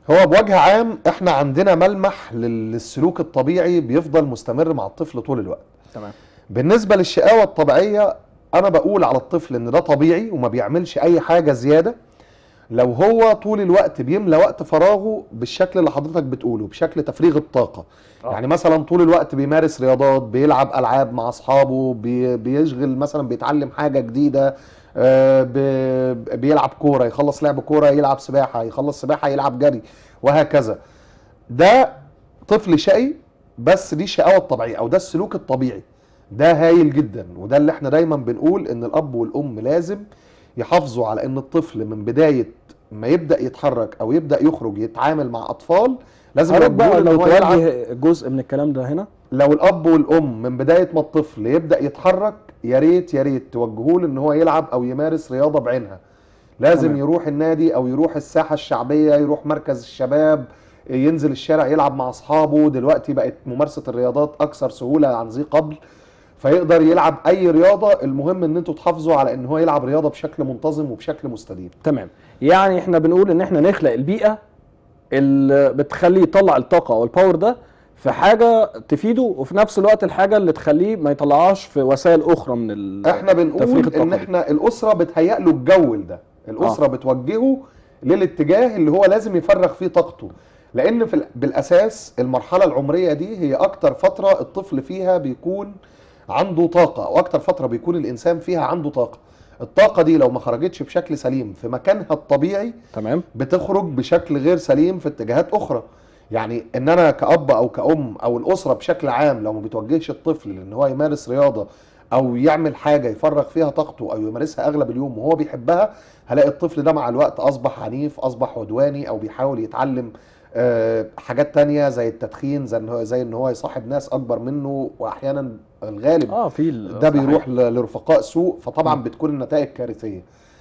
هو بوجه عام احنا عندنا ملمح لل- للسلوك الطبيعي بيفضل مستمر مع الطفل طول الوقت تمام بالنسبة للشقاوة الطبيعية أنا بقول على الطفل إن ده طبيعي وما بيعملش أي حاجة زيادة لو هو طول الوقت بيملى وقت فراغه بالشكل اللي حضرتك بتقوله بشكل تفريغ الطاقة آه. يعني مثلا طول الوقت بيمارس رياضات بيلعب ألعاب مع أصحابه بي بيشغل مثلا بيتعلم حاجة جديدة آه، ب- بيلعب كورة يخلص لعب كورة يلعب سباحة يخلص سباحة يلعب جري وهكذا ده طفل شقي بس دي الشقاوة الطبيعية أو ده السلوك الطبيعي ده هايل جدا وده اللي احنا دايما بنقول ان الاب والام لازم يحافظوا على ان الطفل من بدايه ما يبدا يتحرك او يبدا يخرج يتعامل مع اطفال لازم حضرتك بقى يوجهوه إن لو هو يلعب. توجه جزء من الكلام ده هنا لو الاب والام من بدايه ما الطفل يبدا يتحرك يا ريت يا ريت توجهوه له ان هو يلعب او يمارس رياضه بعينها لازم تمام. يروح النادي او يروح الساحه الشعبيه يروح مركز الشباب ينزل الشارع يلعب مع اصحابه دلوقتي بقت ممارسه الرياضات اكثر سهوله عن ذي قبل فيقدر يلعب اي رياضه المهم ان انتوا تحافظوا على ان هو يلعب رياضه بشكل منتظم وبشكل مستديم تمام يعني احنا بنقول ان احنا نخلق البيئه اللي بتخليه يطلع الطاقه او الباور ده في حاجه تفيده وفي نفس الوقت الحاجه اللي تخليه ما يطلعهاش في وسائل اخرى من ال... احنا تفريغ بنقول الطاقة ان دي. احنا الاسره بتهيأ له الجو ده الاسره آه. بتوجهه للاتجاه اللي هو لازم يفرغ فيه طاقته لان في ال- بالاساس المرحله العمريه دي هي اكتر فتره الطفل فيها بيكون عنده طاقه او اكتر فتره بيكون الانسان فيها عنده طاقه الطاقه دي لو ما خرجتش بشكل سليم في مكانها الطبيعي تمام بتخرج بشكل غير سليم في اتجاهات اخرى يعني ان انا كاب او كأم او الاسره بشكل عام لو ما بتوجهش الطفل لان هو يمارس رياضه او يعمل حاجه يفرغ فيها طاقته او يمارسها اغلب اليوم وهو بيحبها هلاقي الطفل ده مع الوقت اصبح عنيف اصبح عدواني او بيحاول يتعلم آه، حاجات تانية زي التدخين زي ان هو زي ان هو يصاحب ناس اكبر منه واحيانا الغالب اه في ال- ده صحيح. بيروح ل- لرفقاء سوء فطبعا بتكون النتائج كارثيه